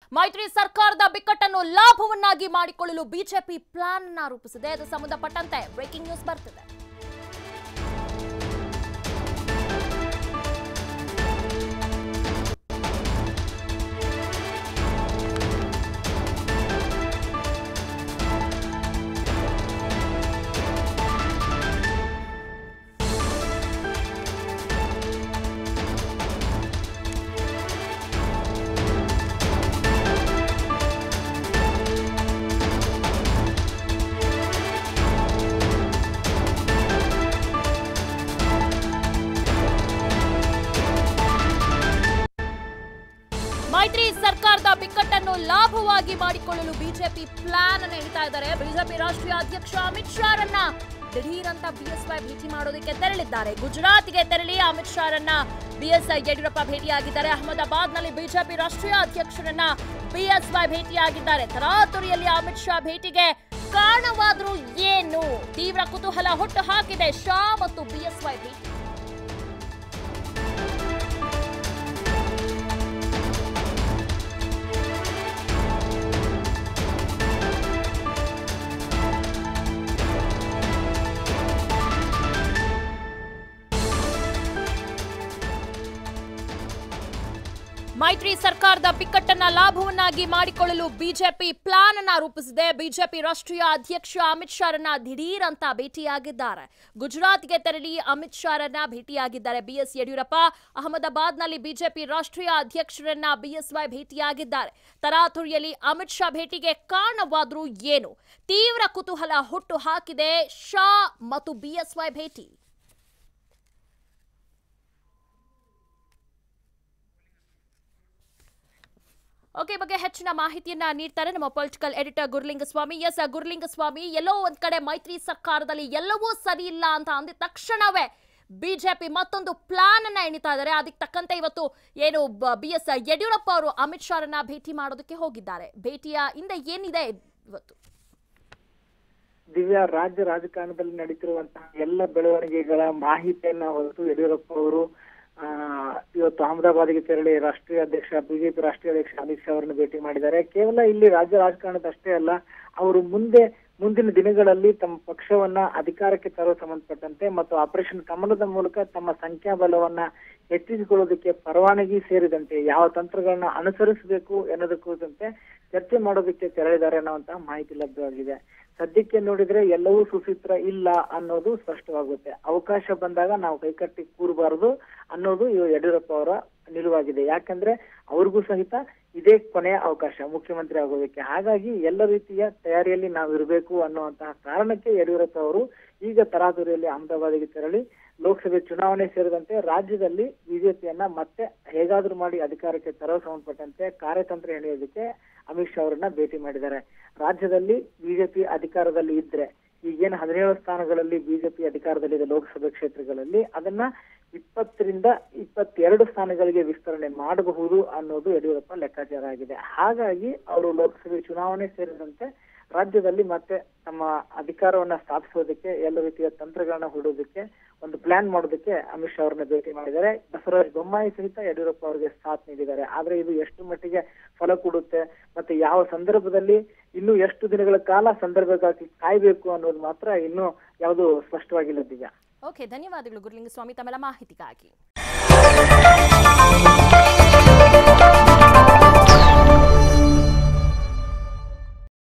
ಮೈತ್ರಿ ಸರ್ಕಾರದ ಬಿಕ್ಕಟ್ಟನ್ನು ಲಾಭವನ್ನಾಗಿ ಮಾಡಿಕೊಳ್ಳಲು ಬಿಜೆಪಿ ಪ್ಲಾನ್ ಅನ್ನ ರೂಪಿಸಿದೆ ಅದು ಸಂಬಂಧಪಟ್ಟಂತೆ ಬ್ರೇಕಿಂಗ್ ನ್ಯೂಸ್ ಬರ್ತಿದೆ ಮೈತ್ರಿ ಸರ್ಕಾರದ ಬಿಕ್ಕಟ್ಟನ್ನು ಲಾಭವಾಗಿ ಮಾಡಿಕೊಳ್ಳಲು ಬಿಜೆಪಿ ಪ್ಲಾನ್ ಅನ್ನು ಹೇಳ್ತಾ ಇದ್ದಾರೆ ಬಿಜೆಪಿ ರಾಷ್ಟ್ರೀಯ ಅಧ್ಯಕ್ಷ ಅಮಿತ್ ಶಾರನ್ನ ದಿಢೀರಂತ ಬಿಎಸ್ವೈ ಭೇಟಿ ಮಾಡೋದಕ್ಕೆ ತೆರಳಿದ್ದಾರೆ ಗುಜರಾತ್ಗೆ ತೆರಳಿ ಅಮಿತ್ ಶಾರನ್ನ ಬಿಎಸ್ ಯಡಿಯೂರಪ್ಪ ಭೇಟಿಯಾಗಿದ್ದಾರೆ ಅಹಮದಾಬಾದ್ನಲ್ಲಿ ಬಿಜೆಪಿ ರಾಷ್ಟ್ರೀಯ ಅಧ್ಯಕ್ಷರನ್ನ ಬಿಎಸ್ವೈ ಭೇಟಿಯಾಗಿದ್ದಾರೆ ತರಾತುರಿಯಲ್ಲಿ ಅಮಿತ್ ಶಾ ಭೇಟಿಗೆ ಕಾರಣವಾದ್ರೂ ಏನು ತೀವ್ರ ಕುತೂಹಲ ಹುಟ್ಟು ಹಾಕಿದೆ ಶಾ ಮತ್ತು ಬಿಎಸ್ವೈ ಭೇಟಿ ಮೈತ್ರಿ ಸರ್ಕಾರದ ಬಿಕ್ಕಟ್ಟನ್ನ ಲಾಭವನ್ನಾಗಿ ಮಾಡಿಕೊಳ್ಳಲು ಬಿಜೆಪಿ ಪ್ಲಾನ್ ಅನ್ನ ರೂಪಿಸಿದೆ ಬಿಜೆಪಿ ರಾಷ್ಟ್ರೀಯ ಅಧ್ಯಕ್ಷ ಅಮಿತ್ ಶಾರನ್ನ ದಿಢೀರ್ ಅಂತ ಭೇಟಿಯಾಗಿದ್ದಾರೆ ಗುಜರಾತ್ಗೆ ತೆರಳಿ ಅಮಿತ್ ಶಾರನ್ನ ಭೇಟಿಯಾಗಿದ್ದಾರೆ ಬಿಎಸ್ ಯಡಿಯೂರಪ್ಪ ಅಹಮದಾಬಾದ್ನಲ್ಲಿ ಬಿಜೆಪಿ ರಾಷ್ಟ್ರೀಯ ಅಧ್ಯಕ್ಷರನ್ನ ಬಿಎಸ್ವೈ ಭೇಟಿಯಾಗಿದ್ದಾರೆ ತರಾತುರಿಯಲ್ಲಿ ಅಮಿತ್ ಶಾ ಭೇಟಿಗೆ ಕಾರಣವಾದ್ರೂ ಏನು ತೀವ್ರ ಕುತೂಹಲ ಹುಟ್ಟು ಹಾಕಿದೆ ಶಾ ಮತ್ತು ಬಿಎಸ್ವೈ ಭೇಟಿ ಓಕೆ ಈ ಬಗ್ಗೆ ಹೆಚ್ಚಿನ ಮಾಹಿತಿಯನ್ನ ನೀಡ್ತಾರೆ ನಮ್ಮ political editor Gurulingaswamy S Gurulingaswamy ಎಲ್ಲೋ ಒಂದ್ ಕಡೆ ಮೈತ್ರಿ ಸರ್ಕಾರದಲ್ಲಿ ಎಲ್ಲವೂ ಸರಿ ಇಲ್ಲ ಅಂತ ಅಂದಿದ ತಕ್ಷಣವೇ ಬಿಜೆಪಿ ಮತ್ತೊಂದು ಪ್ಲಾನ್ ಅನ್ನ ಎಣಿತಾ ಇದ್ದಾರೆ ಅದಕ್ಕೆ ತಕ್ಕಂತೆ ಇವತ್ತು ಏನು ಬಿ ಎಸ್ ಯಡಿಯೂರಪ್ಪ ಅವರು ಅಮಿತ್ ಶಾರನ್ನ ಭೇಟಿ ಮಾಡೋದಕ್ಕೆ ಹೋಗಿದ್ದಾರೆ ಭೇಟಿಯ ಹಿಂದೆ ಏನಿದೆ ಇವತ್ತು ದಿವ್ಯಾ ರಾಜ್ಯ ರಾಜಕಾರಣದಲ್ಲಿ ನಡೀತಿರುವಂತಹ ಎಲ್ಲ ಬೆಳವಣಿಗೆಗಳ ಮಾಹಿತಿಯನ್ನ ಹೊರತು ಯಡಿಯೂರಪ್ಪ ಅವರು ಆ ಇವತ್ತು ಅಹಮದಾಬಾದ್ಗೆ ತೆರಳಿ ರಾಷ್ಟ್ರೀಯ ಅಧ್ಯಕ್ಷ ಬಿಜೆಪಿ ರಾಷ್ಟ್ರೀಯ ಅಧ್ಯಕ್ಷ ಅಮಿತ್ ಶಾ ಅವರನ್ನು ಭೇಟಿ ಮಾಡಿದ್ದಾರೆ ಕೇವಲ ಇಲ್ಲಿ ರಾಜ್ಯ ರಾಜಕಾರಣದ ಅಷ್ಟೇ ಅಲ್ಲ ಅವರು ಮುಂದೆ ಮುಂದಿನ ದಿನಗಳಲ್ಲಿ ತಮ್ಮ ಪಕ್ಷವನ್ನ ಅಧಿಕಾರಕ್ಕೆ ತರುವ ಸಂಬಂಧಪಟ್ಟಂತೆ ಮತ್ತು ಆಪರೇಷನ್ ಕಮಲದ ಮೂಲಕ ತಮ್ಮ ಸಂಖ್ಯಾಬಲವನ್ನ ಹೆಚ್ಚಿಸಿಕೊಳ್ಳೋದಕ್ಕೆ ಪರವಾನಗಿ ಸೇರಿದಂತೆ ಯಾವ ತಂತ್ರಗಳನ್ನ ಅನುಸರಿಸಬೇಕು ಎನ್ನೋದರ ಕುರಿತಂತೆ ಚರ್ಚೆ ಮಾಡೋದಕ್ಕೆ ತೆರಳಿದ್ದಾರೆ ಅನ್ನುವಂತಹ ಮಾಹಿತಿ ಲಭ್ಯವಾಗಿದೆ ಸದ್ಯಕ್ಕೆ ನೋಡಿದ್ರೆ ಎಲ್ಲವೂ ಸುಸೂತ್ರ ಇಲ್ಲ ಅನ್ನೋದು ಸ್ಪಷ್ಟವಾಗುತ್ತೆ ಅವಕಾಶ ಬಂದಾಗ ನಾವು ಕೈಕಟ್ಟಿ ಕೂರಬಾರದು ಅನ್ನೋದು ಇವ- ಯಡಿಯೂರಪ್ಪ ಅವರ ನಿಲುವಾಗಿದೆ ಯಾಕಂದ್ರೆ ಅವ್ರಿಗೂ ಸಹಿತ ಇದೇ ಕೊನೆಯ ಅವಕಾಶ ಮುಖ್ಯಮಂತ್ರಿ ಆಗೋದಕ್ಕೆ ಹಾಗಾಗಿ ಎಲ್ಲ ರೀತಿಯ ತಯಾರಿಯಲ್ಲಿ ನಾವು ಇರಬೇಕು ಅನ್ನುವಂತಹ ಕಾರಣಕ್ಕೆ ಯಡಿಯೂರಪ್ಪ ಅವರು ಈಗ ತರಾತುರಿಯಲ್ಲಿ ಅಹಮದಾಬಾದ್ಗೆ ತೆರಳಿ ಲೋಕಸಭೆ ಚುನಾವಣೆ ಸೇರಿದಂತೆ ರಾಜ್ಯದಲ್ಲಿ ಬಿಜೆಪಿಯನ್ನ ಮತ್ತೆ ಹೇಗಾದ್ರೂ ಮಾಡಿ ಅಧಿಕಾರಕ್ಕೆ ತರೋ ಸಂಬಂಧಪಟ್ಟಂತೆ ಕಾರ್ಯತಂತ್ರ ಹೆಣೆಯೋದಕ್ಕೆ ಅಮಿತ್ ಶಾ ಅವರನ್ನ ಭೇಟಿ ಮಾಡಿದ್ದಾರೆ ರಾಜ್ಯದಲ್ಲಿ ಬಿಜೆಪಿ ಅಧಿಕಾರದಲ್ಲಿ ಇದ್ರೆ ಈಗೇನು ಹದಿನೇಳು ಸ್ಥಾನಗಳಲ್ಲಿ ಬಿಜೆಪಿ ಅಧಿಕಾರದಲ್ಲಿದೆ ಲೋಕಸಭೆ ಕ್ಷೇತ್ರಗಳಲ್ಲಿ ಅದನ್ನ ಇಪ್ಪತ್ತರಿಂದ ಇಪ್ಪತ್ತೆರಡು ಸ್ಥಾನಗಳಿಗೆ ವಿಸ್ತರಣೆ ಮಾಡಬಹುದು ಅನ್ನೋದು ಯಡಿಯೂರಪ್ಪ ಲೆಕ್ಕಾಚಾರ ಆಗಿದೆ ಹಾಗಾಗಿ ಅವರು ಲೋಕಸಭೆ ಚುನಾವಣೆ ಸೇರಿದಂತೆ ರಾಜ್ಯದಲ್ಲಿ ಮತ್ತೆ ತಮ್ಮ ಅಧಿಕಾರವನ್ನ ಸ್ಥಾಪಿಸೋದಕ್ಕೆ ಎಲ್ಲ ರೀತಿಯ ತಂತ್ರಗಳನ್ನ ಹೂಡೋದಕ್ಕೆ ಒಂದು ಪ್ಲಾನ್ ಮಾಡೋದಕ್ಕೆ ಅಮಿತ್ ಶಾ ಅವರನ್ನ ಭೇಟಿ ಮಾಡಿದ್ದಾರೆ ಬಸವರಾಜ ಬೊಮ್ಮಾಯಿ ಸಹಿತ ಯಡಿಯೂರಪ್ಪ ಅವರಿಗೆ ಸಾಥ್ ನೀಡಿದ್ದಾರೆ ಆದ್ರೆ ಇದು ಎಷ್ಟು ಮಟ್ಟಿಗೆ ಫಲ ಕೊಡುತ್ತೆ ಮತ್ತೆ ಯಾವ ಸಂದರ್ಭದಲ್ಲಿ ಇನ್ನು ಎಷ್ಟು ದಿನಗಳ ಕಾಲ ಸಂದರ್ಭಕ್ಕಾಗಿ ಕಾಯ್ಬೇಕು ಅನ್ನೋದು ಮಾತ್ರ ಇನ್ನೂ ಯಾವುದು ಸ್ಪಷ್ಟವಾಗಿಲ್ಲ ದಿವ್ಯಾ ಓಕೆ ಧನ್ಯವಾದಗಳು ಗುರುಲಿಂಗಸ್ವಾಮಿ ತಮ್ಮೆಲ್ಲ ಮಾಹಿತಿಗಾಗಿ